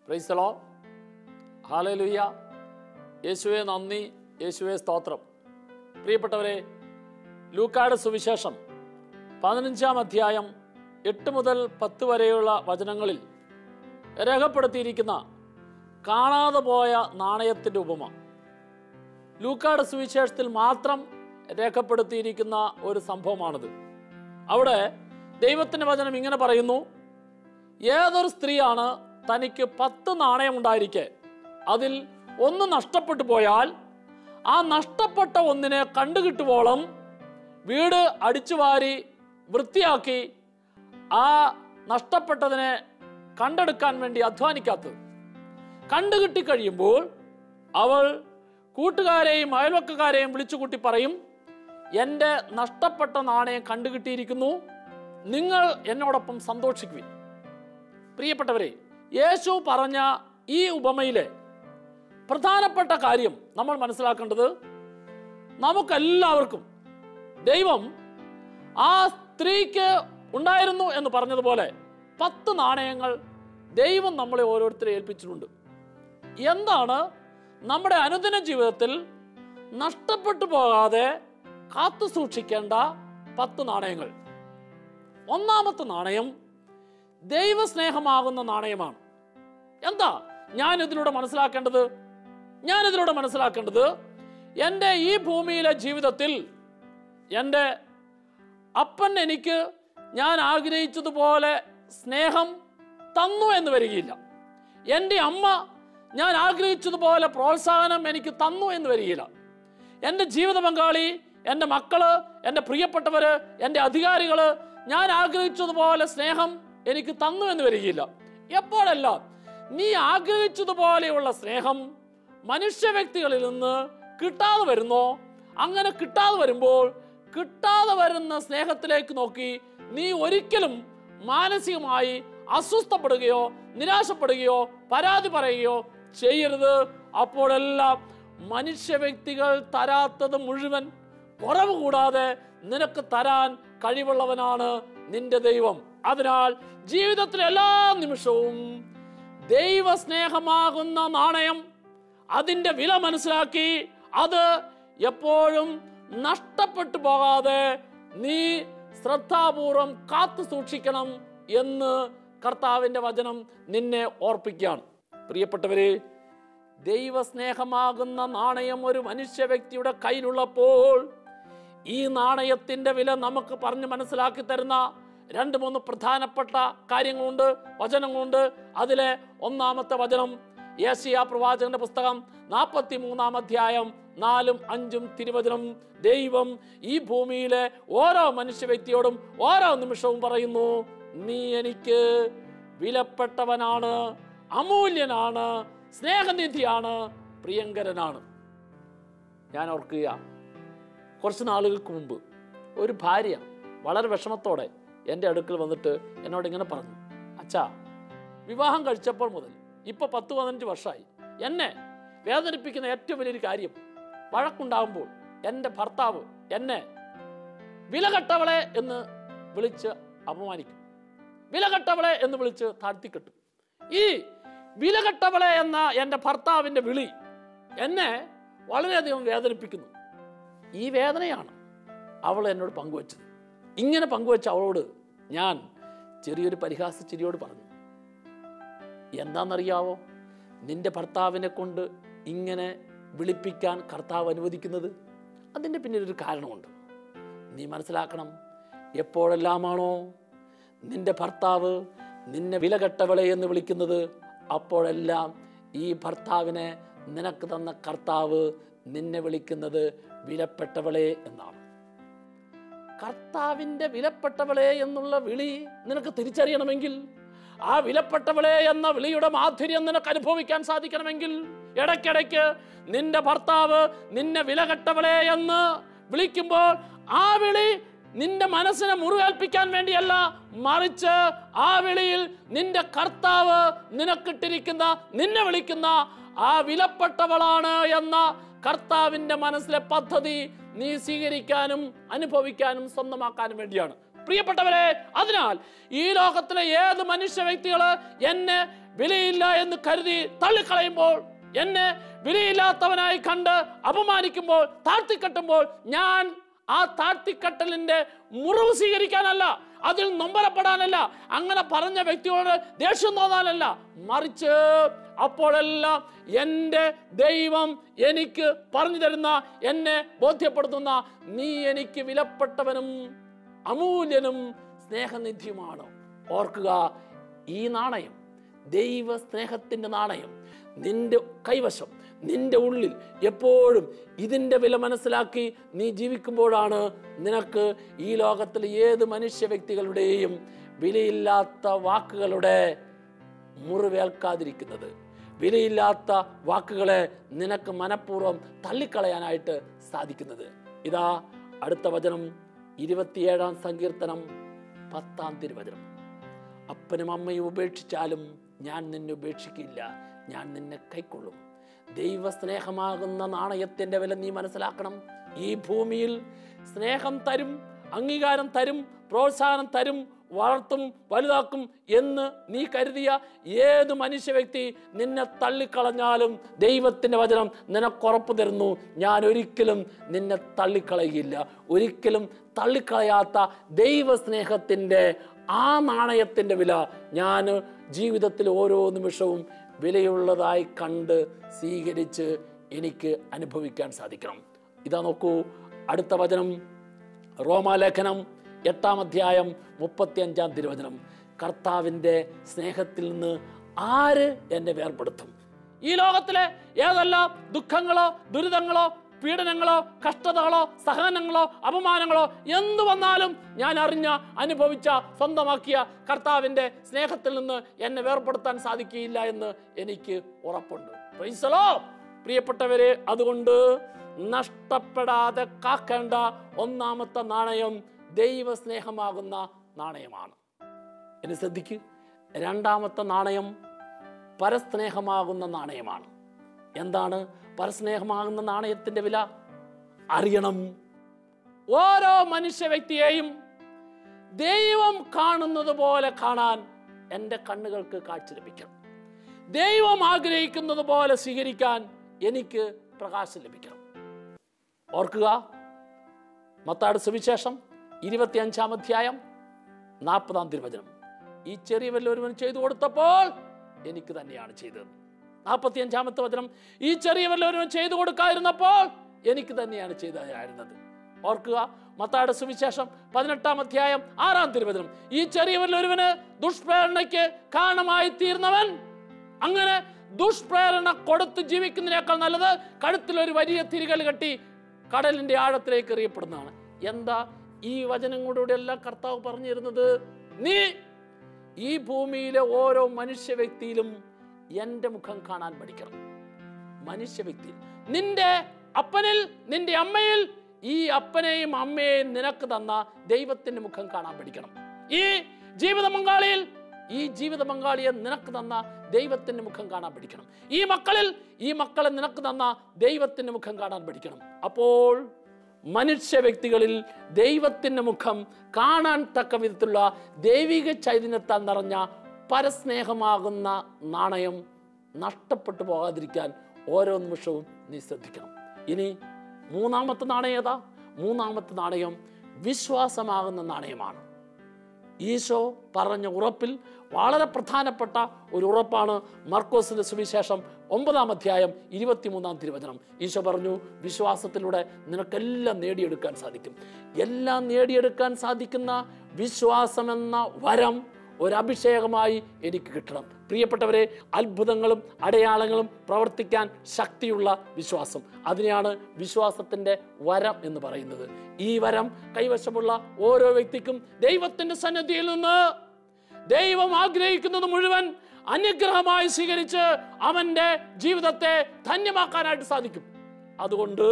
പ്രൈസലോ ഹാലലുയ്യ യേശുവെ നന്ദി യേശുവെ സ്തോത്രം പ്രിയപ്പെട്ടവരെ ലൂക്കാട് സുവിശേഷം പതിനഞ്ചാം അധ്യായം എട്ട് മുതൽ പത്ത് വരെയുള്ള വചനങ്ങളിൽ രേഖപ്പെടുത്തിയിരിക്കുന്ന കാണാതെ പോയ നാണയത്തിൻ്റെ ഉപമ ലൂക്കാട് സുവിശേഷത്തിൽ മാത്രം രേഖപ്പെടുത്തിയിരിക്കുന്ന ഒരു സംഭവമാണിത് അവിടെ ദൈവത്തിൻ്റെ വചനം ഇങ്ങനെ പറയുന്നു ഏതൊരു സ്ത്രീയാണ് തനിക്ക് പത്ത് നാണയം ഉണ്ടായിരിക്കെ അതിൽ ഒന്ന് നഷ്ടപ്പെട്ടു പോയാൽ ആ നഷ്ടപ്പെട്ട ഒന്നിനെ കണ്ടുകിട്ടുവോളം വീട് അടിച്ചുവാരി വൃത്തിയാക്കി ആ നഷ്ടപ്പെട്ടതിനെ കണ്ടെടുക്കാൻ വേണ്ടി അധ്വാനിക്കാത്തത് കണ്ടുകിട്ടി കഴിയുമ്പോൾ അവൾ കൂട്ടുകാരെയും അയൽവക്കക്കാരെയും വിളിച്ചുകൂട്ടി പറയും എൻ്റെ നഷ്ടപ്പെട്ട നാണയം കണ്ടുകിട്ടിയിരിക്കുന്നു നിങ്ങൾ എന്നോടൊപ്പം സന്തോഷിക്കുവിൻ പ്രിയപ്പെട്ടവരെ യേശു പറഞ്ഞ ഈ ഉപമയിലെ പ്രധാനപ്പെട്ട കാര്യം നമ്മൾ മനസ്സിലാക്കേണ്ടത് നമുക്കെല്ലാവർക്കും ദൈവം ആ സ്ത്രീക്ക് ഉണ്ടായിരുന്നു എന്ന് പറഞ്ഞതുപോലെ പത്ത് നാണയങ്ങൾ ദൈവം നമ്മളെ ഓരോരുത്തരെ ഏൽപ്പിച്ചിട്ടുണ്ട് എന്താണ് നമ്മുടെ അനുദിന ജീവിതത്തിൽ നഷ്ടപ്പെട്ടു പോകാതെ കാത്തു സൂക്ഷിക്കേണ്ട പത്ത് നാണയങ്ങൾ ഒന്നാമത്തെ നാണയം ദൈവസ്നേഹമാകുന്ന നാണയമാണ് എന്താ ഞാൻ ഇതിലൂടെ മനസ്സിലാക്കേണ്ടത് ഞാൻ ഇതിലൂടെ മനസ്സിലാക്കേണ്ടത് എൻ്റെ ഈ ഭൂമിയിലെ ജീവിതത്തിൽ എൻ്റെ അപ്പൻ എനിക്ക് ഞാൻ ആഗ്രഹിച്ചതുപോലെ സ്നേഹം തന്നു എന്ന് വരികയില്ല എൻ്റെ അമ്മ ഞാൻ ആഗ്രഹിച്ചതുപോലെ പ്രോത്സാഹനം എനിക്ക് തന്നു എന്ന് വരികയില്ല എൻ്റെ ജീവിത പങ്കാളി എൻ്റെ മക്കള് എൻ്റെ പ്രിയപ്പെട്ടവര് എൻ്റെ അധികാരികള് ഞാൻ ആഗ്രഹിച്ചതുപോലെ സ്നേഹം എനിക്ക് തന്നു എന്ന് വരികയില്ല എപ്പോഴെല്ലാം നീ ആഗ്രഹിച്ചതുപോലെയുള്ള സ്നേഹം മനുഷ്യ വ്യക്തികളിൽ നിന്ന് കിട്ടാതെ വരുന്നോ അങ്ങനെ കിട്ടാതെ വരുമ്പോൾ കിട്ടാതെ വരുന്ന സ്നേഹത്തിലേക്ക് നോക്കി നീ ഒരിക്കലും മാനസികമായി അസ്വസ്ഥപ്പെടുകയോ നിരാശപ്പെടുകയോ പരാതി പറയുകയോ ചെയ്യരുത് അപ്പോഴെല്ലാം മനുഷ്യ വ്യക്തികൾ തരാത്തത് മുഴുവൻ കുറവ് കൂടാതെ നിനക്ക് തരാൻ കഴിവുള്ളവനാണ് നിന്റെ ദൈവം അതിനാൽ ജീവിതത്തിലെ എല്ലാ നിമിഷവും ദൈവസ്നേഹമാകുന്ന നാണയം അതിൻ്റെ വില മനസ്സിലാക്കി അത് എപ്പോഴും നഷ്ടപ്പെട്ടു പോകാതെ നീ ശ്രദ്ധാപൂർവം കാത്തു സൂക്ഷിക്കണം എന്ന് കർത്താവിൻ്റെ വചനം നിന്നെ ഓർപ്പിക്കുകയാണ് പ്രിയപ്പെട്ടവരെ ദൈവസ്നേഹമാകുന്ന നാണയം ഒരു മനുഷ്യ വ്യക്തിയുടെ കയ്യിലുള്ളപ്പോൾ ഈ നാണയത്തിന്റെ വില നമുക്ക് പറഞ്ഞ് മനസ്സിലാക്കി തരുന്ന രണ്ട് മൂന്ന് പ്രധാനപ്പെട്ട കാര്യങ്ങളുണ്ട് വചനങ്ങളുണ്ട് അതിലെ ഒന്നാമത്തെ വചനം യേശിയ പ്രവാചകന്റെ പുസ്തകം നാൽപ്പത്തി മൂന്നാം അധ്യായം നാലും അഞ്ചും തിരുവചനം ദൈവം ഈ ഭൂമിയിലെ ഓരോ മനുഷ്യ വ്യക്തിയോടും ഓരോ നിമിഷവും പറയുന്നു നീ എനിക്ക് വിലപ്പെട്ടവനാണ് അമൂല്യനാണ് സ്നേഹനിധിയാണ് പ്രിയങ്കരനാണ് ഞാൻ ഓർക്കുക കുറച്ച് നാളുകൾക്ക് മുമ്പ് ഒരു ഭാര്യ വളരെ വിഷമത്തോടെ എൻ്റെ അടുക്കൽ വന്നിട്ട് എന്നോട് ഇങ്ങനെ പറഞ്ഞു അച്ഛാ വിവാഹം കഴിച്ചപ്പോൾ മുതൽ ഇപ്പോൾ പത്ത് പതിനഞ്ച് വർഷമായി എന്നെ വേദനിപ്പിക്കുന്ന ഏറ്റവും വലിയൊരു കാര്യം വഴക്കുണ്ടാകുമ്പോൾ എൻ്റെ ഭർത്താവ് എന്നെ വിലകെട്ടവളെ എന്ന് വിളിച്ച് അപമാനിക്കും വിലകെട്ടവളെ എന്ന് വിളിച്ച് താഴ്ത്തിക്കെട്ടും ഈ വിലകെട്ടവളെ എന്ന എൻ്റെ ഭർത്താവിൻ്റെ വിളി എന്നെ വളരെയധികം വേദനിപ്പിക്കുന്നു ഈ വേദനയാണ് അവൾ എന്നോട് പങ്കുവച്ചത് ഇങ്ങനെ പങ്കുവച്ച അവളോട് ഞാൻ ചെറിയൊരു പരിഹാസ ചിരിയോട് പറഞ്ഞു എന്താണെന്നറിയാവോ നിന്റെ ഭർത്താവിനെ കൊണ്ട് ഇങ്ങനെ വിളിപ്പിക്കാൻ കർത്താവ് അനുവദിക്കുന്നത് അതിൻ്റെ പിന്നിലൊരു കാരണമുണ്ട് നീ മനസ്സിലാക്കണം എപ്പോഴെല്ലാമാണോ നിന്റെ ഭർത്താവ് നിന്നെ വിലകെട്ടവളെ എന്ന് വിളിക്കുന്നത് അപ്പോഴെല്ലാം ഈ ഭർത്താവിനെ നിനക്ക് തന്ന കർത്താവ് നിന്നെ വിളിക്കുന്നത് വിലപ്പെട്ടവളെ എന്നാണ് കർത്താവിൻ്റെ വിലപ്പെട്ടവളെ എന്നുള്ള വിളി നിനക്ക് തിരിച്ചറിയണമെങ്കിൽ ആ വിലപ്പെട്ടവളെ എന്ന വിളിയുടെ മാധുര്യം നിനക്ക് അനുഭവിക്കാൻ സാധിക്കണമെങ്കിൽ ഇടയ്ക്കിടയ്ക്ക് നിന്റെ ഭർത്താവ് നിന്നെ വിലകെട്ടവളെ എന്ന് വിളിക്കുമ്പോൾ ആ വിളി നിന്റെ മനസ്സിനെ മുറിവേൽപ്പിക്കാൻ വേണ്ടിയല്ല മറിച്ച് ആ വിളിയിൽ നിന്റെ കർത്താവ് നിനക്കിട്ടിരിക്കുന്ന നിന്നെ വിളിക്കുന്ന ആ വിലപ്പെട്ടവളാണ് എന്ന കർത്താവിന്റെ മനസ്സിലെ പദ്ധതി നീ സ്വീകരിക്കാനും അനുഭവിക്കാനും സ്വന്തമാക്കാനും വേണ്ടിയാണ് പ്രിയപ്പെട്ടവരെ അതിനാൽ ഈ ലോകത്തിലെ ഏത് മനുഷ്യ വ്യക്തികള് എന്നെ വിലയില്ല എന്ന് കരുതി തള്ളിക്കളയുമ്പോൾ എന്നെ വിലയില്ലാത്തവനായി കണ്ട് അപമാനിക്കുമ്പോൾ താഴ്ത്തിക്കെട്ടുമ്പോൾ ഞാൻ ആ താഴ്ത്തിക്കെട്ടലിന്റെ മുറിവ് സ്വീകരിക്കാനല്ല അതിൽ നൊമ്പരപ്പെടാനല്ല അങ്ങനെ പറഞ്ഞ വ്യക്തിയോട് ദേഷ്യം തോന്നാനല്ല മറിച്ച് അപ്പോഴെല്ലാം എൻ്റെ ദൈവം എനിക്ക് പറഞ്ഞു തരുന്ന എന്നെ ബോധ്യപ്പെടുത്തുന്ന നീ എനിക്ക് വിലപ്പെട്ടവനും അമൂല്യനും സ്നേഹനിധിയുമാണ് ഓർക്കുക ഈ നാണയം ദൈവ സ്നേഹത്തിൻ്റെ നാണയം നിന്റെ കൈവശം നിന്റെ ഉള്ളിൽ എപ്പോഴും ഇതിൻ്റെ വില മനസ്സിലാക്കി നീ ജീവിക്കുമ്പോഴാണ് നിനക്ക് ഈ ലോകത്തിലെ ഏത് മനുഷ്യ വ്യക്തികളുടെയും വിലയില്ലാത്ത വാക്കുകളുടെ മുറിവേൽക്കാതിരിക്കുന്നത് വിലയില്ലാത്ത വാക്കുകളെ നിനക്ക് മനഃപൂർവ്വം തള്ളിക്കളയാനായിട്ട് സാധിക്കുന്നത് ഇതാ അടുത്ത വചനം ഇരുപത്തിയേഴാം സങ്കീർത്തനം പത്താം തിരുവചനം അപ്പനും അമ്മയും ഉപേക്ഷിച്ചാലും ഞാൻ നിന്നെ ഉപേക്ഷിക്കില്ല ഞാൻ നിന്നെ കൈക്കൊള്ളും ദൈവസ്നേഹമാകുന്ന നാണയത്തിൻ്റെ വില നീ മനസ്സിലാക്കണം ഈ ഭൂമിയിൽ സ്നേഹം തരും അംഗീകാരം തരും പ്രോത്സാഹനം തരും വളർത്തും വലുതാക്കും എന്ന് നീ കരുതിയ ഏത് മനുഷ്യ വ്യക്തി നിന്നെ തള്ളിക്കളഞ്ഞാലും ദൈവത്തിൻ്റെ വചനം നിനക്കുറപ്പ് തരുന്നു ഞാൻ ഒരിക്കലും നിന്നെ തള്ളിക്കളയുകയില്ല ഒരിക്കലും തള്ളിക്കളയാത്ത ദൈവസ്നേഹത്തിൻ്റെ ആ നാണയത്തിൻ്റെ വില ഞാൻ ജീവിതത്തിൽ ഓരോ നിമിഷവും വിലയുള്ളതായി കണ്ട് സ്വീകരിച്ച് എനിക്ക് അനുഭവിക്കാൻ സാധിക്കണം ഇതാ നോക്കൂ അടുത്ത വചനം റോമാലേഖനം എട്ടാം അധ്യായം മുപ്പത്തി അഞ്ചാം തിരുവചനം കർത്താവിൻ്റെ സ്നേഹത്തിൽ നിന്ന് ആര് എന്നെ വേർപെടുത്തും ഈ ലോകത്തിലെ ഏതെല്ലാം ദുഃഖങ്ങളോ ദുരിതങ്ങളോ പീഡനങ്ങളോ കഷ്ടതകളോ സഹനങ്ങളോ അപമാനങ്ങളോ എന്തു വന്നാലും ഞാൻ അറിഞ്ഞ അനുഭവിച്ച സ്വന്തമാക്കിയ കർത്താവിൻ്റെ സ്നേഹത്തിൽ നിന്ന് എന്നെ വേർപെടുത്താൻ സാധിക്കുകയില്ല എന്ന് എനിക്ക് ഉറപ്പുണ്ട് പ്രൈസലോ പ്രിയപ്പെട്ടവരെ അതുകൊണ്ട് നഷ്ടപ്പെടാതെ കാക്കേണ്ട ഒന്നാമത്തെ നാണയം ദൈവസ്നേഹമാകുന്ന നാണയമാണ് എന്നെ ശ്രദ്ധിക്ക് രണ്ടാമത്തെ നാണയം പരസ്നേഹമാകുന്ന നാണയമാണ് എന്താണ് പരസ്നേഹമാകുന്ന നാണയത്തിന്റെ വില അറിയണം ഓരോ മനുഷ്യ വ്യക്തിയെയും ദൈവം കാണുന്നത് പോലെ കാണാൻ എൻ്റെ കണ്ണുകൾക്ക് കാഴ്ച ലഭിക്കണം ദൈവം ആഗ്രഹിക്കുന്നത് പോലെ സ്വീകരിക്കാൻ എനിക്ക് പ്രകാശം ലഭിക്കണം ഓർക്കുക മത്താട് സുവിശേഷം ഇരുപത്തിയഞ്ചാം അധ്യായം നാൽപ്പതാം തിരുവചനം ഈ ചെറിയ വല്ലൊരുവൻ ചെയ്തു കൊടുത്തപ്പോൾ എനിക്ക് തന്നെയാണ് ചെയ്തത് നാൽപ്പത്തി അഞ്ചാമത്തെ വചനം ഈ ചെറിയ വല്ലവരും ചെയ്തു കൊടുക്കാതിരുന്നപ്പോൾ എനിക്ക് തന്നെയാണ് ചെയ്തതായിരുന്നത് ഓർക്കുക മത്തായുടെ സുവിശേഷം പതിനെട്ടാം അധ്യായം ആറാം തിരുവചനം ഈ ചെറിയ വല്ലൊരുവന് ദുഷ്പ്രേരണയ്ക്ക് കാരണമായി തീർന്നവൻ അങ്ങനെ ദുഷ്പ്രേരണ കൊടുത്ത് ജീവിക്കുന്നതിനേക്കാൾ നല്ലത് കഴുത്തിൽ ഒരു വലിയ തിരികൽ കെട്ടി കടലിന്റെ ആഴത്തിലേക്ക് എറിയപ്പെടുന്നതാണ് എന്താ ഈ വചനങ്ങളുടെ എല്ലാം കർത്താവ് പറഞ്ഞു തരുന്നത് നീ ഈ ഭൂമിയിലെ ഓരോ മനുഷ്യ വ്യക്തിയിലും എൻ്റെ മുഖം കാണാൻ പഠിക്കണം മനുഷ്യ വ്യക്തിയിൽ നിന്റെ അപ്പനിൽ നിന്റെ അമ്മയിൽ ഈ അപ്പനെയും അമ്മയെയും നിനക്ക് തന്ന ദൈവത്തിന്റെ മുഖം കാണാൻ പഠിക്കണം ഈ ജീവിത പങ്കാളിയിൽ ഈ ജീവിത പങ്കാളിയെ നിനക്ക് തന്ന ദൈവത്തിന്റെ മുഖം കാണാൻ പഠിക്കണം ഈ മക്കളിൽ ഈ മക്കളെ നിനക്ക് തന്ന ദൈവത്തിന്റെ മുഖം കാണാൻ പഠിക്കണം അപ്പോൾ മനുഷ്യ വ്യക്തികളിൽ ദൈവത്തിന്റെ മുഖം കാണാൻ തക്ക വിധത്തിലുള്ള ദൈവിക ചൈതന്യത്താൽ നിറഞ്ഞ പരസ്നേഹമാകുന്ന നാണയം നഷ്ടപ്പെട്ടു പോകാതിരിക്കാൻ ഓരോ നിമിഷവും നീ ശ്രദ്ധിക്കണം ഇനി മൂന്നാമത്തെ നാണയം ഏതാ മൂന്നാമത്തെ നാണയം വിശ്വാസമാകുന്ന നാണയമാണ് ഈശോ പറഞ്ഞ ഉറപ്പിൽ വളരെ പ്രധാനപ്പെട്ട ഒരു ഉറപ്പാണ് മർക്കോസിന്റെ സുവിശേഷം ഒമ്പതാം അധ്യായം ഇരുപത്തിമൂന്നാം തിരുവചനം ഈശോ പറഞ്ഞു വിശ്വാസത്തിലൂടെ നിനക്കെല്ലാം നേടിയെടുക്കാൻ സാധിക്കും എല്ലാം നേടിയെടുക്കാൻ സാധിക്കുന്ന വിശ്വാസമെന്ന വരം ഒരഭിഷേകമായി എനിക്ക് കിട്ടണം പ്രിയപ്പെട്ടവരെ അത്ഭുതങ്ങളും അടയാളങ്ങളും പ്രവർത്തിക്കാൻ ശക്തിയുള്ള വിശ്വാസം അതിനെയാണ് വിശ്വാസത്തിൻ്റെ വരം എന്ന് പറയുന്നത് ഈ വരം കൈവശമുള്ള ഓരോ വ്യക്തിക്കും ദൈവത്തിൻ്റെ സന്നിധിയിൽ നിന്ന് ദൈവം ആഗ്രഹിക്കുന്നത് മുഴുവൻ അനുഗ്രഹമായി സ്വീകരിച്ച് അവൻ്റെ ജീവിതത്തെ ധന്യമാക്കാനായിട്ട് സാധിക്കും അതുകൊണ്ട്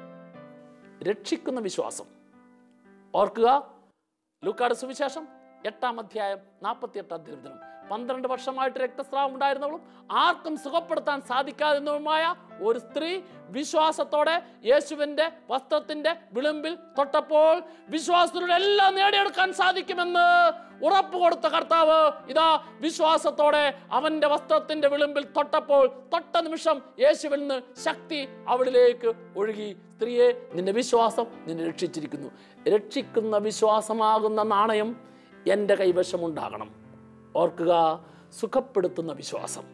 രക്ഷിക്കുന്ന വിശ്വാസം ഓർക്കുക ലൂക്കാട് സുവിശേഷം എട്ടാം അധ്യായം നാൽപ്പത്തി എട്ടാം തിരുവചനം പന്ത്രണ്ട് വർഷമായിട്ട് രക്തസ്രാവം ഉണ്ടായിരുന്നവളും ആർക്കും സുഖപ്പെടുത്താൻ സാധിക്കാതിരുന്നതുമായ ഒരു സ്ത്രീ വിശ്വാസത്തോടെ യേശുവിൻ്റെ വസ്ത്രത്തിൻ്റെ വിളിമ്പിൽ തൊട്ടപ്പോൾ വിശ്വാസത്തിലൂടെ എല്ലാം നേടിയെടുക്കാൻ സാധിക്കുമെന്ന് ഉറപ്പ് കൊടുത്ത കർത്താവ് ഇതാ വിശ്വാസത്തോടെ അവന്റെ വസ്ത്രത്തിന്റെ വിളിമ്പിൽ തൊട്ടപ്പോൾ തൊട്ട നിമിഷം യേശുവിൽ നിന്ന് ശക്തി അവളിലേക്ക് ഒഴുകി സ്ത്രീയെ നിന്റെ വിശ്വാസം നിന്നെ രക്ഷിച്ചിരിക്കുന്നു രക്ഷിക്കുന്ന വിശ്വാസമാകുന്ന നാണയം എൻ്റെ കൈവശമുണ്ടാകണം ഓർക്കുക സുഖപ്പെടുത്തുന്ന വിശ്വാസം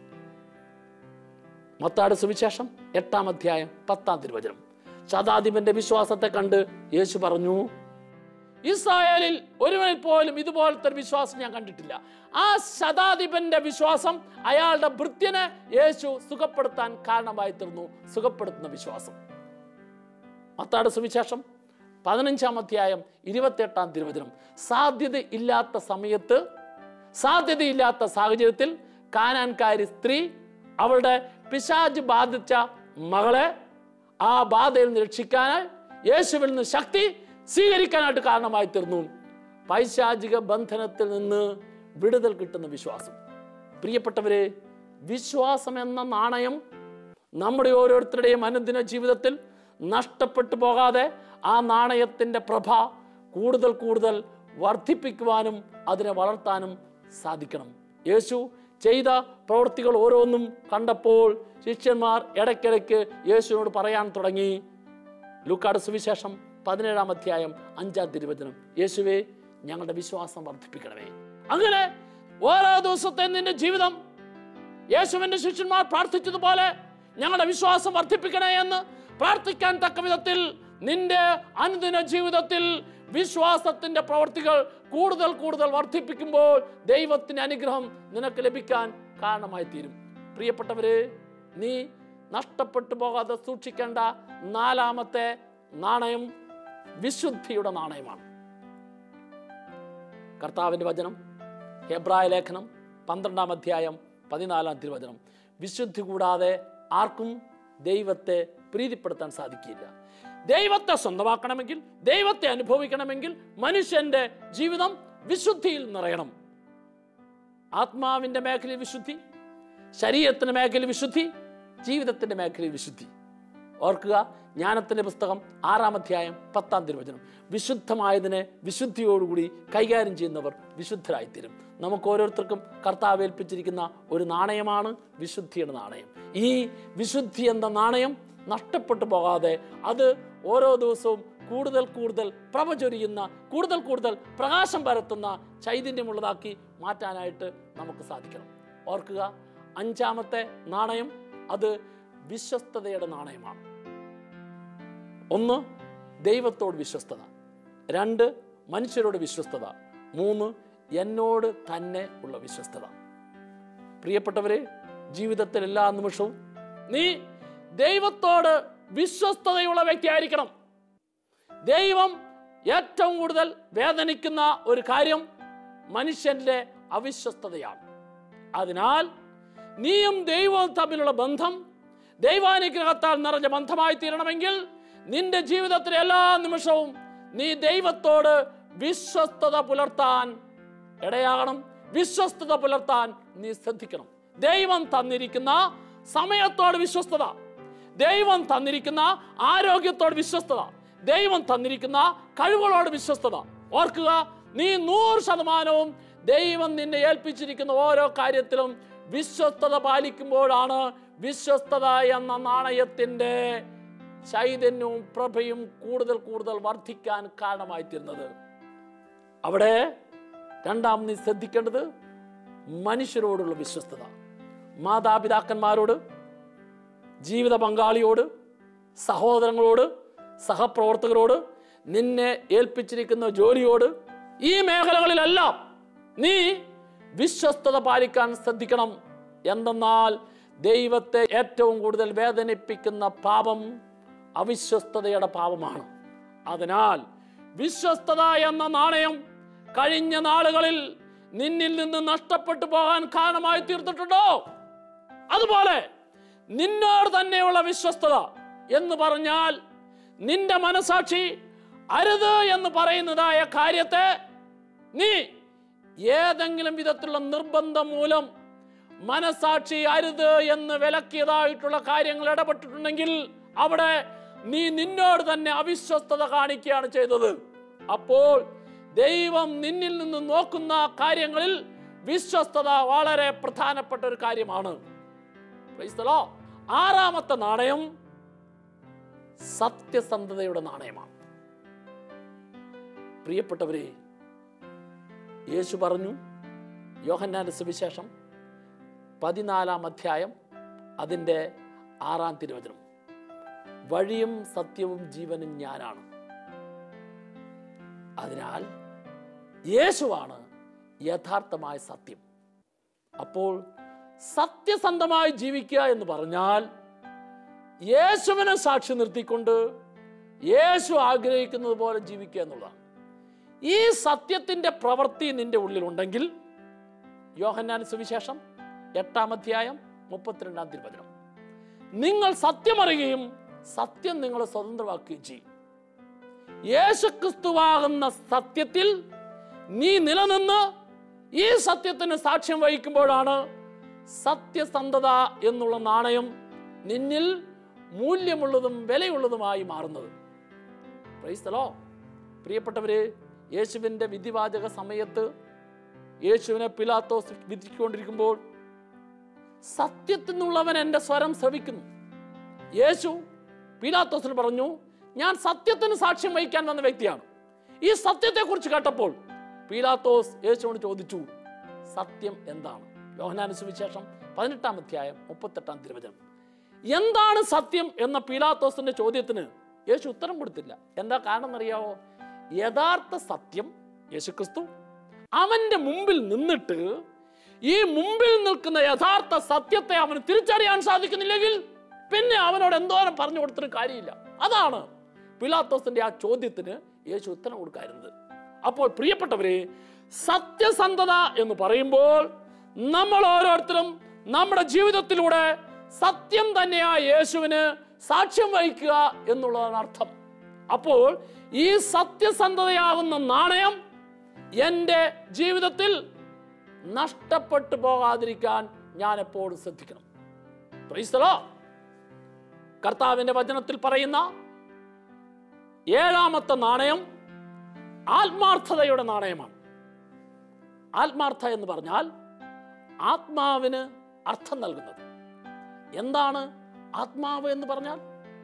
മത്താട് സുവിശേഷം എട്ടാം അധ്യായം പത്താം തിരുവചനം ശതാധിപന്റെ വിശ്വാസത്തെ കണ്ട് യേശു പറഞ്ഞു ഇസ്രായേലിൽ ഒരുവനിൽ പോലും ഇതുപോലത്തെ ഒരു വിശ്വാസം ഞാൻ കണ്ടിട്ടില്ല ആ ശതാധിപന്റെ വിശ്വാസം അയാളുടെ ഭൃത്യനെ യേശു സുഖപ്പെടുത്താൻ കാരണമായി തീർന്നു സുഖപ്പെടുത്തുന്ന വിശ്വാസം മത്താട് സുവിശേഷം പതിനഞ്ചാം അധ്യായം ഇരുപത്തിയെട്ടാം തിരുവചനം സാധ്യത ഇല്ലാത്ത സമയത്ത് സാധ്യതയില്ലാത്ത സാഹചര്യത്തിൽ കാനാൻകാരി സ്ത്രീ അവളുടെ പിശാജ് ബാധിച്ച മകളെ ആ ബാധയിൽ നിന്ന് രക്ഷിക്കാനായി യേശുവിൽ നിന്ന് ശക്തി സ്വീകരിക്കാനായിട്ട് കാരണമായി തീർന്നു പൈശാചിക ബന്ധനത്തിൽ നിന്ന് വിടുതൽ കിട്ടുന്ന വിശ്വാസം പ്രിയപ്പെട്ടവരെ വിശ്വാസം എന്ന നാണയം നമ്മുടെ ഓരോരുത്തരുടെയും അനുദിന ജീവിതത്തിൽ നഷ്ടപ്പെട്ടു പോകാതെ ആ നാണയത്തിൻ്റെ പ്രഭ കൂടുതൽ കൂടുതൽ വർദ്ധിപ്പിക്കുവാനും അതിനെ വളർത്താനും സാധിക്കണം യേശു ചെയ്ത പ്രവൃത്തികൾ ഓരോന്നും കണ്ടപ്പോൾ ശിഷ്യന്മാർ ഇടയ്ക്കിടയ്ക്ക് യേശുവിനോട് പറയാൻ തുടങ്ങി ലൂക്കാട് സുവിശേഷം പതിനേഴാം അധ്യായം അഞ്ചാം തിരുവചനം യേശുവേ ഞങ്ങളുടെ വിശ്വാസം വർദ്ധിപ്പിക്കണമേ അങ്ങനെ ഓരോ ദിവസത്തെ നിന്റെ ജീവിതം യേശുവിന്റെ ശിഷ്യന്മാർ പ്രാർത്ഥിച്ചതുപോലെ ഞങ്ങളുടെ വിശ്വാസം വർദ്ധിപ്പിക്കണേ എന്ന് പ്രാർത്ഥിക്കാൻ തക്ക വിധത്തിൽ നിന്റെ അനുദിന ജീവിതത്തിൽ വിശ്വാസത്തിന്റെ പ്രവർത്തികൾ കൂടുതൽ കൂടുതൽ വർദ്ധിപ്പിക്കുമ്പോൾ ദൈവത്തിന്റെ അനുഗ്രഹം നിനക്ക് ലഭിക്കാൻ കാരണമായി തീരും പ്രിയപ്പെട്ടവരെ നീ നഷ്ടപ്പെട്ടു പോകാതെ സൂക്ഷിക്കേണ്ട നാലാമത്തെ നാണയം വിശുദ്ധിയുടെ നാണയമാണ് കർത്താവിന്റെ വചനം ഹെബ്രായ ലേഖനം പന്ത്രണ്ടാം അധ്യായം പതിനാലാം തിരുവചനം വിശുദ്ധി കൂടാതെ ആർക്കും ദൈവത്തെ പ്രീതിപ്പെടുത്താൻ സാധിക്കില്ല ദൈവത്തെ സ്വന്തമാക്കണമെങ്കിൽ ദൈവത്തെ അനുഭവിക്കണമെങ്കിൽ മനുഷ്യന്റെ ജീവിതം വിശുദ്ധിയിൽ നിറയണം ആത്മാവിന്റെ മേഖലയിൽ വിശുദ്ധി ശരീരത്തിന്റെ മേഖലയിൽ വിശുദ്ധി ജീവിതത്തിന്റെ മേഖലയിൽ വിശുദ്ധി ഓർക്കുക ജ്ഞാനത്തിന്റെ പുസ്തകം ആറാം അധ്യായം പത്താം തിരുവചനം വിശുദ്ധമായതിനെ വിശുദ്ധിയോടുകൂടി കൈകാര്യം ചെയ്യുന്നവർ വിശുദ്ധരായിത്തീരും നമുക്ക് ഓരോരുത്തർക്കും കർത്താവ് ഏൽപ്പിച്ചിരിക്കുന്ന ഒരു നാണയമാണ് വിശുദ്ധിയുടെ നാണയം ഈ വിശുദ്ധി എന്ന നാണയം നഷ്ടപ്പെട്ടു പോകാതെ അത് ഓരോ ദിവസവും കൂടുതൽ കൂടുതൽ പ്രഭ ചൊരിയുന്ന കൂടുതൽ കൂടുതൽ പ്രകാശം പരത്തുന്ന ചൈതന്യമുള്ളതാക്കി മാറ്റാനായിട്ട് നമുക്ക് സാധിക്കണം ഓർക്കുക അഞ്ചാമത്തെ നാണയം അത് വിശ്വസ്തതയുടെ നാണയമാണ് ഒന്ന് ദൈവത്തോട് വിശ്വസ്തത രണ്ട് മനുഷ്യരോട് വിശ്വസ്തത മൂന്ന് എന്നോട് തന്നെ ഉള്ള വിശ്വസ്തത പ്രിയപ്പെട്ടവരെ ജീവിതത്തിൽ എല്ലാ നിമിഷവും നീ ദൈവത്തോട് വിശ്വസ്തതയുള്ള വ്യക്തിയായിരിക്കണം ദൈവം ഏറ്റവും കൂടുതൽ വേദനിക്കുന്ന ഒരു കാര്യം മനുഷ്യന്റെ അവിശ്വസ്തതയാണ് അതിനാൽ നീയും ദൈവവും തമ്മിലുള്ള ബന്ധം ദൈവാനുഗ്രഹത്താൽ നിറഞ്ഞ ബന്ധമായി തീരണമെങ്കിൽ നിന്റെ ജീവിതത്തിലെ എല്ലാ നിമിഷവും നീ ദൈവത്തോട് വിശ്വസ്തത പുലർത്താൻ ഇടയാകണം വിശ്വസ്തത പുലർത്താൻ നീ ശ്രദ്ധിക്കണം ദൈവം തന്നിരിക്കുന്ന സമയത്തോട് വിശ്വസ്തത ദൈവം തന്നിരിക്കുന്ന ആരോഗ്യത്തോട് വിശ്വസ്തത ദൈവം തന്നിരിക്കുന്ന കഴിവുകളോട് വിശ്വസ്തത ഓർക്കുക നീ നൂറ് ശതമാനവും ദൈവം നിന്നെ ഏൽപ്പിച്ചിരിക്കുന്ന ഓരോ കാര്യത്തിലും വിശ്വസ്തത പാലിക്കുമ്പോഴാണ് വിശ്വസ്തത എന്ന നാണയത്തിന്റെ ചൈതന്യവും പ്രഭയും കൂടുതൽ കൂടുതൽ വർദ്ധിക്കാൻ കാരണമായി തീരുന്നത് അവിടെ രണ്ടാം നീ ശ്രദ്ധിക്കേണ്ടത് മനുഷ്യരോടുള്ള വിശ്വസ്തത മാതാപിതാക്കന്മാരോട് ജീവിത പങ്കാളിയോട് സഹോദരങ്ങളോട് സഹപ്രവർത്തകരോട് നിന്നെ ഏൽപ്പിച്ചിരിക്കുന്ന ജോലിയോട് ഈ മേഖലകളിലെല്ലാം നീ വിശ്വസ്തത പാലിക്കാൻ ശ്രദ്ധിക്കണം എന്തെന്നാൽ ദൈവത്തെ ഏറ്റവും കൂടുതൽ വേദനിപ്പിക്കുന്ന പാപം അവിശ്വസ്തതയുടെ പാപമാണ് അതിനാൽ വിശ്വസ്തത എന്ന നാണയം കഴിഞ്ഞ നാളുകളിൽ നിന്നിൽ നിന്ന് നഷ്ടപ്പെട്ടു പോകാൻ കാരണമായി തീർത്തിട്ടുണ്ടോ അതുപോലെ നിന്നോട് തന്നെയുള്ള വിശ്വസ്തത എന്ന് പറഞ്ഞാൽ നിന്റെ മനസാക്ഷി അരുത് എന്ന് പറയുന്നതായ കാര്യത്തെ നീ ഏതെങ്കിലും വിധത്തിലുള്ള നിർബന്ധം മൂലം മനസാക്ഷി അരുത് എന്ന് വിലക്കിയതായിട്ടുള്ള കാര്യങ്ങൾ ഇടപെട്ടിട്ടുണ്ടെങ്കിൽ അവിടെ നീ നിന്നോട് തന്നെ അവിശ്വസ്തത കാണിക്കുകയാണ് ചെയ്തത് അപ്പോൾ ദൈവം നിന്നിൽ നിന്ന് നോക്കുന്ന കാര്യങ്ങളിൽ വിശ്വസ്തത വളരെ പ്രധാനപ്പെട്ട ഒരു കാര്യമാണ് Praise the Lord. ആറാമത്തെ നാണയം സത്യസന്ധതയുടെ നാണയമാണ് പ്രിയപ്പെട്ടവരെ യേശു പറഞ്ഞു യോഹന്നാന്റെ സുവിശേഷം പതിനാലാം അധ്യായം അതിൻ്റെ ആറാം തിരുവചനം വഴിയും സത്യവും ജീവനും ഞാനാണ് അതിനാൽ യേശുവാണ് യഥാർത്ഥമായ സത്യം അപ്പോൾ സത്യസന്ധമായി ജീവിക്കുക എന്ന് പറഞ്ഞാൽ യേശുവിനെ സാക്ഷി നിർത്തിക്കൊണ്ട് യേശു ആഗ്രഹിക്കുന്നത് പോലെ ജീവിക്കുക എന്നുള്ളതാണ് ഈ സത്യത്തിന്റെ പ്രവൃത്തി നിന്റെ ഉള്ളിലുണ്ടെങ്കിൽ യോഹന്നാൻ സുവിശേഷം എട്ടാം അധ്യായം മുപ്പത്തിരണ്ടാം തിരുവചനം നിങ്ങൾ സത്യമറിയുകയും സത്യം നിങ്ങളെ സ്വതന്ത്രമാക്കുകയും ചെയ്യും യേശുക്രിസ്തുവാകുന്ന സത്യത്തിൽ നീ നിലനിന്ന് ഈ സത്യത്തിന് സാക്ഷ്യം വഹിക്കുമ്പോഴാണ് സത്യസന്ധത എന്നുള്ള നാണയം നിന്നിൽ മൂല്യമുള്ളതും വിലയുള്ളതുമായി മാറുന്നത് പ്രൈസ്തലോ പ്രിയപ്പെട്ടവര് യേശുവിൻ്റെ വിധിവാചക സമയത്ത് യേശുവിനെ പിലാത്തോസ് വിധിക്കൊണ്ടിരിക്കുമ്പോൾ സത്യത്തിൽ നിന്നുള്ളവൻ എൻ്റെ സ്വരം ശ്രവിക്കുന്നു യേശു പിലാത്തോസിന് പറഞ്ഞു ഞാൻ സത്യത്തിന് സാക്ഷ്യം വഹിക്കാൻ വന്ന വ്യക്തിയാണ് ഈ സത്യത്തെക്കുറിച്ച് കേട്ടപ്പോൾ പീലാത്തോസ് യേശുവിനോട് ചോദിച്ചു സത്യം എന്താണ് യോഹനാന സുവിശേഷം പതിനെട്ടാം അധ്യായം മുപ്പത്തെട്ടാം തിരുവചനം എന്താണ് സത്യം എന്ന പീലാത്തോസിന്റെ ചോദ്യത്തിന് യേശു ഉത്തരം കൊടുത്തില്ല എന്താ കാരണം എന്നറിയാവോ യഥാർത്ഥ സത്യം യേശുക്രിസ്തു അവന്റെ മുമ്പിൽ നിന്നിട്ട് ഈ മുമ്പിൽ നിൽക്കുന്ന യഥാർത്ഥ സത്യത്തെ അവന് തിരിച്ചറിയാൻ സാധിക്കുന്നില്ലെങ്കിൽ പിന്നെ അവനോട് എന്തോരം പറഞ്ഞു കൊടുത്തിട്ട് കാര്യമില്ല അതാണ് പിലാത്തോസിന്റെ ആ ചോദ്യത്തിന് യേശു ഉത്തരം കൊടുക്കായിരുന്നത് അപ്പോൾ പ്രിയപ്പെട്ടവരെ സത്യസന്ധത എന്ന് പറയുമ്പോൾ നമ്മൾ ഓരോരുത്തരും നമ്മുടെ ജീവിതത്തിലൂടെ സത്യം തന്നെയാ യേശുവിന് സാക്ഷ്യം വഹിക്കുക എന്നുള്ളതാണ് അർത്ഥം അപ്പോൾ ഈ സത്യസന്ധതയാകുന്ന നാണയം എൻ്റെ ജീവിതത്തിൽ നഷ്ടപ്പെട്ടു പോകാതിരിക്കാൻ ഞാൻ എപ്പോഴും ശ്രദ്ധിക്കണം ക്രൈസ്തലോ കർത്താവിന്റെ വചനത്തിൽ പറയുന്ന ഏഴാമത്തെ നാണയം ആത്മാർത്ഥതയുടെ നാണയമാണ് ആത്മാർത്ഥ എന്ന് പറഞ്ഞാൽ ആത്മാവിന് അർത്ഥം നൽകുന്നത് എന്താണ് ആത്മാവ് എന്ന് പറഞ്ഞാൽ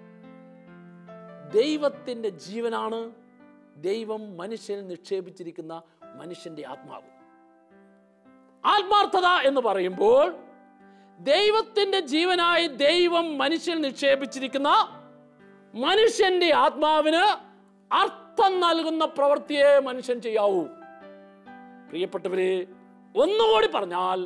ദൈവത്തിൻ്റെ ജീവനാണ് ദൈവം മനുഷ്യനിൽ നിക്ഷേപിച്ചിരിക്കുന്ന മനുഷ്യന്റെ ആത്മാവ് ആത്മാർത്ഥത എന്ന് പറയുമ്പോൾ ദൈവത്തിന്റെ ജീവനായി ദൈവം മനുഷ്യൻ നിക്ഷേപിച്ചിരിക്കുന്ന മനുഷ്യന്റെ ആത്മാവിന് അർത്ഥം നൽകുന്ന പ്രവൃത്തിയെ മനുഷ്യൻ ചെയ്യാവൂ പ്രിയപ്പെട്ടവരെ ഒന്നുകൂടി പറഞ്ഞാൽ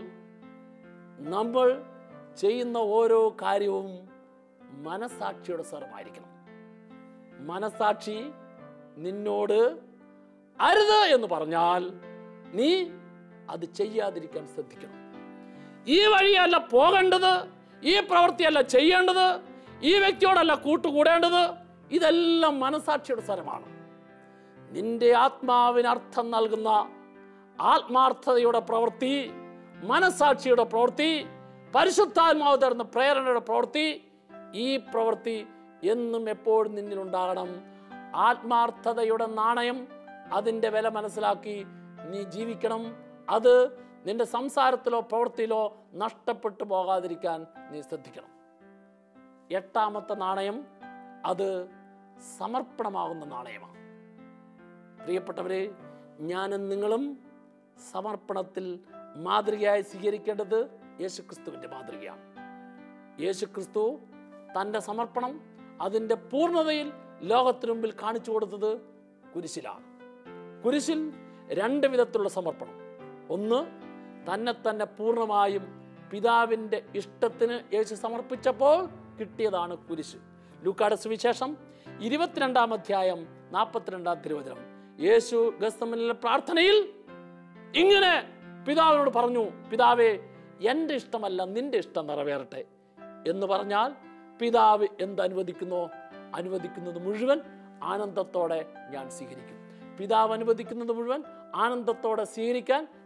നമ്മൾ ചെയ്യുന്ന ഓരോ കാര്യവും മനസാക്ഷിയുടെ സ്വരമായിരിക്കണം മനസാക്ഷി നിന്നോട് അരുത് എന്ന് പറഞ്ഞാൽ നീ അത് ചെയ്യാതിരിക്കാൻ ശ്രദ്ധിക്കണം ഈ വഴിയല്ല പോകേണ്ടത് ഈ പ്രവൃത്തിയല്ല ചെയ്യേണ്ടത് ഈ വ്യക്തിയോടല്ല കൂട്ടുകൂടേണ്ടത് ഇതെല്ലാം മനസാക്ഷിയുടെ സ്വരമാണ് നിന്റെ ആത്മാവിന് അർത്ഥം നൽകുന്ന ആത്മാർത്ഥതയുടെ പ്രവൃത്തി മനസാക്ഷിയുടെ പ്രവൃത്തി പരിശുദ്ധാത്മാവ് തരുന്ന പ്രേരണയുടെ പ്രവൃത്തി ഈ പ്രവൃത്തി എന്നും എപ്പോഴും നിന്നിലുണ്ടാകണം ആത്മാർത്ഥതയുടെ നാണയം അതിൻ്റെ വില മനസ്സിലാക്കി നീ ജീവിക്കണം അത് നിന്റെ സംസാരത്തിലോ പ്രവൃത്തിയിലോ നഷ്ടപ്പെട്ടു പോകാതിരിക്കാൻ നീ ശ്രദ്ധിക്കണം എട്ടാമത്തെ നാണയം അത് സമർപ്പണമാകുന്ന നാണയമാണ് പ്രിയപ്പെട്ടവരെ ഞാനും നിങ്ങളും സമർപ്പണത്തിൽ മാതൃകയായി സ്വീകരിക്കേണ്ടത് യേശുക്രിസ്തുവിൻ്റെ മാതൃകയാണ് യേശുക്രിസ്തു തൻ്റെ സമർപ്പണം അതിൻ്റെ പൂർണ്ണതയിൽ ലോകത്തിനു മുമ്പിൽ കാണിച്ചു കൊടുത്തത് കുരിശിലാണ് കുരിശിൽ രണ്ട് വിധത്തിലുള്ള സമർപ്പണം ഒന്ന് തന്നെ തന്നെ പൂർണ്ണമായും പിതാവിൻ്റെ ഇഷ്ടത്തിന് യേശു സമർപ്പിച്ചപ്പോൾ കിട്ടിയതാണ് കുരിശ് ലൂക്കാട് സുവിശേഷം ഇരുപത്തിരണ്ടാം അധ്യായം നാൽപ്പത്തിരണ്ടാം തിരുവചനം യേശു ഗസ്തമനിലെ പ്രാർത്ഥനയിൽ ഇങ്ങനെ പിതാവിനോട് പറഞ്ഞു പിതാവേ എൻ്റെ ഇഷ്ടമല്ല നിന്റെ ഇഷ്ടം നിറവേറട്ടെ എന്ന് പറഞ്ഞാൽ പിതാവ് എന്ത് അനുവദിക്കുന്നോ അനുവദിക്കുന്നത് മുഴുവൻ ആനന്ദത്തോടെ ഞാൻ സ്വീകരിക്കും പിതാവ് അനുവദിക്കുന്നത് മുഴുവൻ ആനന്ദത്തോടെ സ്വീകരിക്കാൻ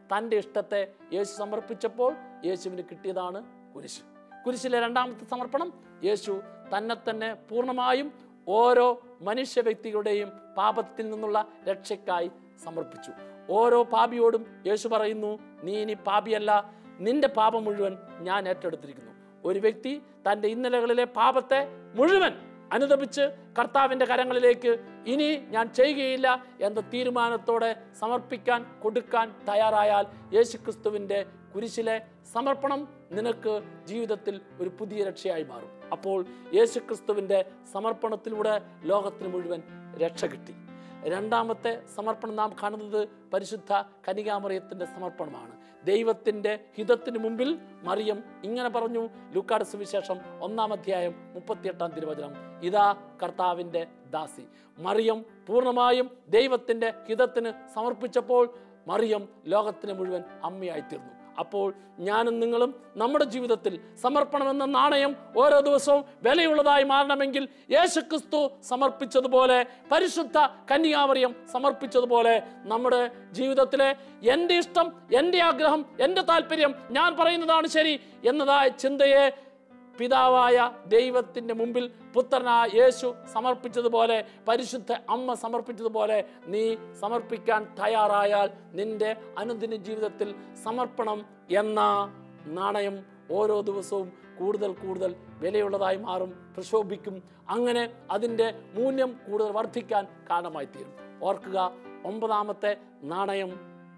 തൻ്റെ ഇഷ്ടത്തെ യേശു സമർപ്പിച്ചപ്പോൾ യേശുവിന് കിട്ടിയതാണ് കുരിശ് കുരിശിലെ രണ്ടാമത്തെ സമർപ്പണം യേശു തന്നെ തന്നെ പൂർണ്ണമായും ഓരോ മനുഷ്യ വ്യക്തികളുടെയും പാപത്തിൽ നിന്നുള്ള രക്ഷയ്ക്കായി സമർപ്പിച്ചു ഓരോ പാപിയോടും യേശു പറയുന്നു നീ ഇനി പാപിയല്ല നിന്റെ പാപം മുഴുവൻ ഞാൻ ഏറ്റെടുത്തിരിക്കുന്നു ഒരു വ്യക്തി തൻ്റെ ഇന്നലകളിലെ പാപത്തെ മുഴുവൻ അനുദപിച്ച് കർത്താവിൻ്റെ കരങ്ങളിലേക്ക് ഇനി ഞാൻ ചെയ്യുകയില്ല എന്ന തീരുമാനത്തോടെ സമർപ്പിക്കാൻ കൊടുക്കാൻ തയ്യാറായാൽ യേശുക്രിസ്തുവിൻ്റെ കുരിശിലെ സമർപ്പണം നിനക്ക് ജീവിതത്തിൽ ഒരു പുതിയ രക്ഷയായി മാറും അപ്പോൾ യേശുക്രിസ്തുവിൻ്റെ സമർപ്പണത്തിലൂടെ ലോകത്തിന് മുഴുവൻ രക്ഷ കിട്ടി രണ്ടാമത്തെ സമർപ്പണം നാം കാണുന്നത് പരിശുദ്ധ കനികാമറിയത്തിൻ്റെ സമർപ്പണമാണ് ദൈവത്തിൻ്റെ ഹിതത്തിന് മുമ്പിൽ മറിയം ഇങ്ങനെ പറഞ്ഞു ലൂക്കാട് സുവിശേഷം ഒന്നാം അധ്യായം മുപ്പത്തിയെട്ടാം തിരുവചനം ഇതാ കർത്താവിൻ്റെ ദാസി മറിയം പൂർണ്ണമായും ദൈവത്തിൻ്റെ ഹിതത്തിന് സമർപ്പിച്ചപ്പോൾ മറിയം ലോകത്തിന് മുഴുവൻ അമ്മയായി തീർന്നു അപ്പോൾ ഞാനും നിങ്ങളും നമ്മുടെ ജീവിതത്തിൽ സമർപ്പണമെന്ന നാണയം ഓരോ ദിവസവും വിലയുള്ളതായി മാറണമെങ്കിൽ യേശുക്രിസ്തു സമർപ്പിച്ചതുപോലെ പരിശുദ്ധ കന്യാമറിയം സമർപ്പിച്ചതുപോലെ നമ്മുടെ ജീവിതത്തിലെ എൻ്റെ ഇഷ്ടം എൻ്റെ ആഗ്രഹം എൻ്റെ താല്പര്യം ഞാൻ പറയുന്നതാണ് ശരി എന്നതായ ചിന്തയെ പിതാവായ ദൈവത്തിൻ്റെ മുമ്പിൽ പുത്രനായ യേശു സമർപ്പിച്ചതുപോലെ പരിശുദ്ധ അമ്മ സമർപ്പിച്ചതുപോലെ നീ സമർപ്പിക്കാൻ തയ്യാറായാൽ നിന്റെ അനുദിന ജീവിതത്തിൽ സമർപ്പണം എന്ന നാണയം ഓരോ ദിവസവും കൂടുതൽ കൂടുതൽ വിലയുള്ളതായി മാറും പ്രശോഭിക്കും അങ്ങനെ അതിൻ്റെ മൂല്യം കൂടുതൽ വർദ്ധിക്കാൻ കാരണമായി തീരും ഓർക്കുക ഒമ്പതാമത്തെ നാണയം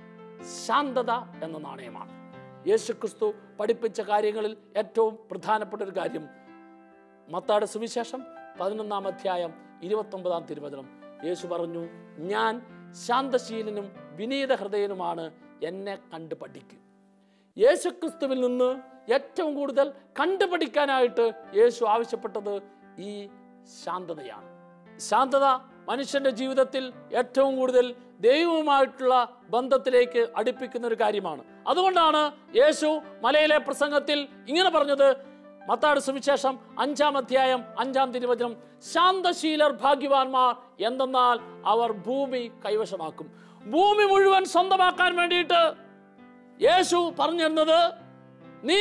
ശാന്തത എന്ന നാണയമാണ് യേശുക്രിസ്തു പഠിപ്പിച്ച കാര്യങ്ങളിൽ ഏറ്റവും പ്രധാനപ്പെട്ട ഒരു കാര്യം മത്താട് സുവിശേഷം പതിനൊന്നാം അധ്യായം ഇരുപത്തൊമ്പതാം തിരുവചനം യേശു പറഞ്ഞു ഞാൻ ശാന്തശീലനും വിനീത ഹൃദയനുമാണ് എന്നെ കണ്ടു പഠിക്കും യേശുക്രിസ്തുവിൽ നിന്ന് ഏറ്റവും കൂടുതൽ കണ്ടുപഠിക്കാനായിട്ട് യേശു ആവശ്യപ്പെട്ടത് ഈ ശാന്തതയാണ് ശാന്തത മനുഷ്യന്റെ ജീവിതത്തിൽ ഏറ്റവും കൂടുതൽ ദൈവവുമായിട്ടുള്ള ബന്ധത്തിലേക്ക് അടുപ്പിക്കുന്ന ഒരു കാര്യമാണ് അതുകൊണ്ടാണ് യേശു മലയിലെ പ്രസംഗത്തിൽ ഇങ്ങനെ പറഞ്ഞത് മത്താട് സുവിശേഷം അഞ്ചാം അധ്യായം അഞ്ചാം തിരുവചനം ശാന്തശീലർ ഭാഗ്യവാന്മാർ എന്തെന്നാൽ അവർ ഭൂമി കൈവശമാക്കും ഭൂമി മുഴുവൻ സ്വന്തമാക്കാൻ വേണ്ടിയിട്ട് യേശു പറഞ്ഞിരുന്നത് നീ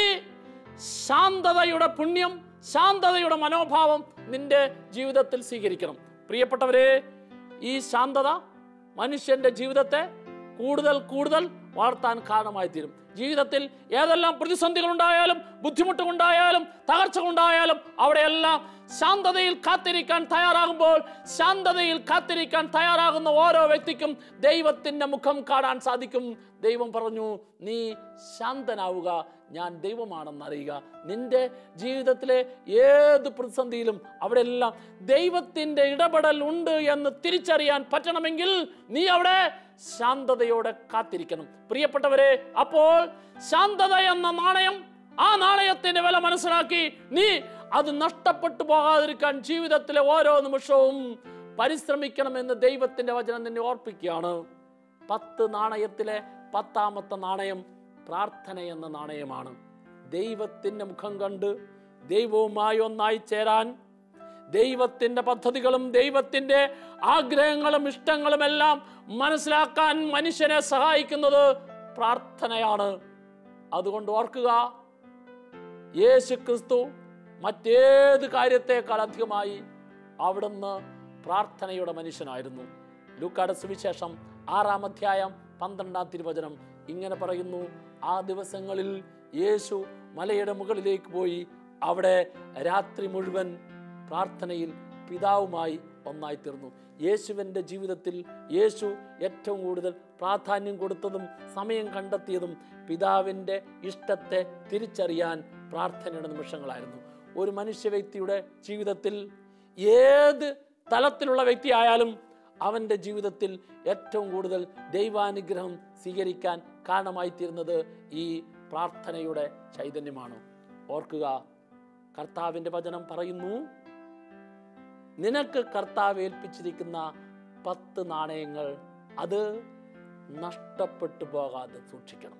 ശാന്തതയുടെ പുണ്യം ശാന്തതയുടെ മനോഭാവം നിന്റെ ജീവിതത്തിൽ സ്വീകരിക്കണം പ്രിയപ്പെട്ടവരെ ഈ ശാന്തത മനുഷ്യന്റെ ജീവിതത്തെ കൂടുതൽ കൂടുതൽ വളർത്താൻ കാരണമായി തീരും ജീവിതത്തിൽ ഏതെല്ലാം പ്രതിസന്ധികൾ ഉണ്ടായാലും ബുദ്ധിമുട്ടുകളുണ്ടായാലും തകർച്ചകളുണ്ടായാലും അവിടെയെല്ലാം ശാന്തതയിൽ കാത്തിരിക്കാൻ തയ്യാറാകുമ്പോൾ ശാന്തതയിൽ കാത്തിരിക്കാൻ തയ്യാറാകുന്ന ഓരോ വ്യക്തിക്കും ദൈവത്തിൻ്റെ മുഖം കാണാൻ സാധിക്കും ദൈവം പറഞ്ഞു നീ ശാന്തനാവുക ഞാൻ ദൈവമാണെന്ന് അറിയുക നിന്റെ ജീവിതത്തിലെ ഏത് പ്രതിസന്ധിയിലും അവിടെയെല്ലാം ദൈവത്തിൻ്റെ ഇടപെടൽ ഉണ്ട് എന്ന് തിരിച്ചറിയാൻ പറ്റണമെങ്കിൽ നീ അവിടെ ശാന്തതയോടെ കാത്തിരിക്കണം പ്രിയപ്പെട്ടവരെ അപ്പോൾ ശാന്തത എന്ന നാണയം ആ നാണയത്തിന്റെ വില മനസ്സിലാക്കി നീ അത് നഷ്ടപ്പെട്ടു പോകാതിരിക്കാൻ ജീവിതത്തിലെ ഓരോ നിമിഷവും പരിശ്രമിക്കണമെന്ന് ദൈവത്തിന്റെ വചനം നിന്നെ ഓർപ്പിക്കുകയാണ് പത്ത് നാണയത്തിലെ പത്താമത്തെ നാണയം പ്രാർത്ഥന എന്ന നാണയമാണ് ദൈവത്തിന്റെ മുഖം കണ്ട് ദൈവവുമായി ഒന്നായി ചേരാൻ ദൈവത്തിന്റെ പദ്ധതികളും ദൈവത്തിന്റെ ആഗ്രഹങ്ങളും ഇഷ്ടങ്ങളും എല്ലാം മനസ്സിലാക്കാൻ മനുഷ്യനെ സഹായിക്കുന്നത് പ്രാർത്ഥനയാണ് അതുകൊണ്ട് ഓർക്കുക യേശു ക്രിസ്തു മറ്റേത് കാര്യത്തേക്കാൾ അധികമായി അവിടുന്ന് പ്രാർത്ഥനയുടെ മനുഷ്യനായിരുന്നു ലൂക്കാട് സുവിശേഷം ആറാം അധ്യായം പന്ത്രണ്ടാം തിരുവചനം ഇങ്ങനെ പറയുന്നു ആ ദിവസങ്ങളിൽ യേശു മലയുടെ മുകളിലേക്ക് പോയി അവിടെ രാത്രി മുഴുവൻ പ്രാർത്ഥനയിൽ പിതാവുമായി ഒന്നായി തീർന്നു യേശുവിൻ്റെ ജീവിതത്തിൽ യേശു ഏറ്റവും കൂടുതൽ പ്രാധാന്യം കൊടുത്തതും സമയം കണ്ടെത്തിയതും പിതാവിൻ്റെ ഇഷ്ടത്തെ തിരിച്ചറിയാൻ പ്രാർത്ഥനയുടെ നിമിഷങ്ങളായിരുന്നു ഒരു മനുഷ്യ വ്യക്തിയുടെ ജീവിതത്തിൽ ഏത് തലത്തിലുള്ള വ്യക്തിയായാലും അവൻ്റെ ജീവിതത്തിൽ ഏറ്റവും കൂടുതൽ ദൈവാനുഗ്രഹം സ്വീകരിക്കാൻ കാരണമായി തീരുന്നത് ഈ പ്രാർത്ഥനയുടെ ചൈതന്യമാണ് ഓർക്കുക കർത്താവിൻ്റെ വചനം പറയുന്നു നിനക്ക് കർത്താവ് ഏൽപ്പിച്ചിരിക്കുന്ന പത്ത് നാണയങ്ങൾ അത് നഷ്ടപ്പെട്ടു പോകാതെ സൂക്ഷിക്കണം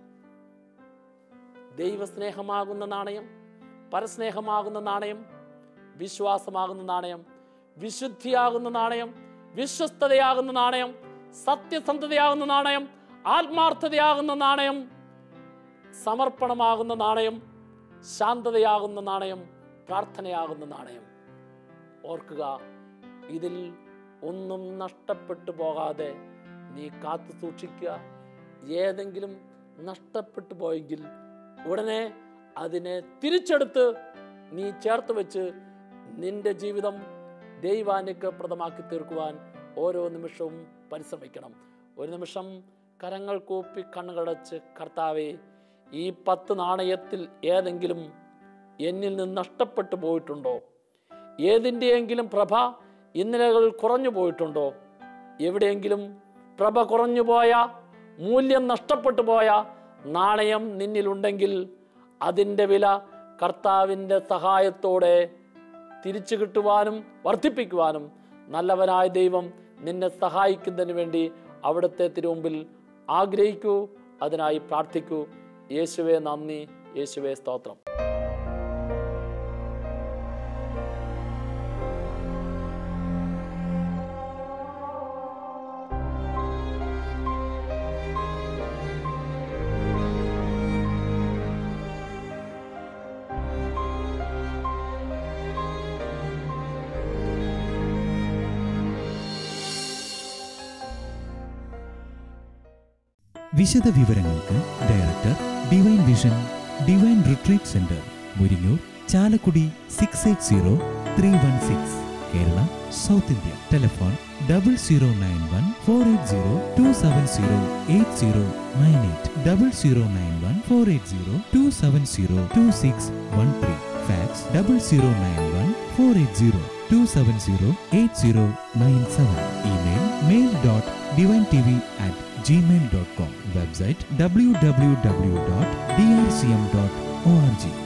ദൈവസ്നേഹമാകുന്ന നാണയം പരസ്നേഹമാകുന്ന നാണയം വിശ്വാസമാകുന്ന നാണയം വിശുദ്ധിയാകുന്ന നാണയം വിശ്വസ്തതയാകുന്ന നാണയം സത്യസന്ധതയാകുന്ന നാണയം ആത്മാർത്ഥതയാകുന്ന നാണയം സമർപ്പണമാകുന്ന നാണയം ശാന്തതയാകുന്ന നാണയം പ്രാർത്ഥനയാകുന്ന നാണയം ഓർക്കുക ഇതിൽ ഒന്നും നഷ്ടപ്പെട്ടു പോകാതെ നീ കാത്തു സൂക്ഷിക്കുക ഏതെങ്കിലും നഷ്ടപ്പെട്ടു പോയെങ്കിൽ ഉടനെ അതിനെ തിരിച്ചെടുത്ത് നീ ചേർത്ത് വെച്ച് നിന്റെ ജീവിതം ദൈവാനുഗ്രഹപ്രദമാക്കി തീർക്കുവാൻ ഓരോ നിമിഷവും പരിശ്രമിക്കണം ഒരു നിമിഷം കരങ്ങൾ കൂപ്പി കണ്ണുകടച്ച് കർത്താവെ ഈ പത്ത് നാണയത്തിൽ ഏതെങ്കിലും എന്നിൽ നിന്ന് നഷ്ടപ്പെട്ടു പോയിട്ടുണ്ടോ ഏതിൻ്റെയെങ്കിലും പ്രഭ ഇന്നലകൾ കുറഞ്ഞു പോയിട്ടുണ്ടോ എവിടെയെങ്കിലും പ്രഭ കുറഞ്ഞു പോയ മൂല്യം നഷ്ടപ്പെട്ടു പോയ നാണയം നിന്നിലുണ്ടെങ്കിൽ അതിൻ്റെ വില കർത്താവിൻ്റെ സഹായത്തോടെ തിരിച്ചു കിട്ടുവാനും വർദ്ധിപ്പിക്കുവാനും നല്ലവനായ ദൈവം നിന്നെ സഹായിക്കുന്നതിന് വേണ്ടി അവിടുത്തെ തിരുമുമ്പിൽ ആഗ്രഹിക്കൂ അതിനായി പ്രാർത്ഥിക്കൂ യേശുവെ നന്ദി യേശുവെ സ്തോത്രം വിശദ വിവരങ്ങൾക്ക് director divine vision divine retreat centre Muringoor Chalakudy six eight zero three one six Kerala south India telephone double zero nine one four eight zero two seven zero eight zero nine eight double zero nine one four eight zero two seven zero two six one three fax double zero nine one four eight zero two seven zero eight zero nine seven email mail dot divine T V at gmail.com website www.drcm.org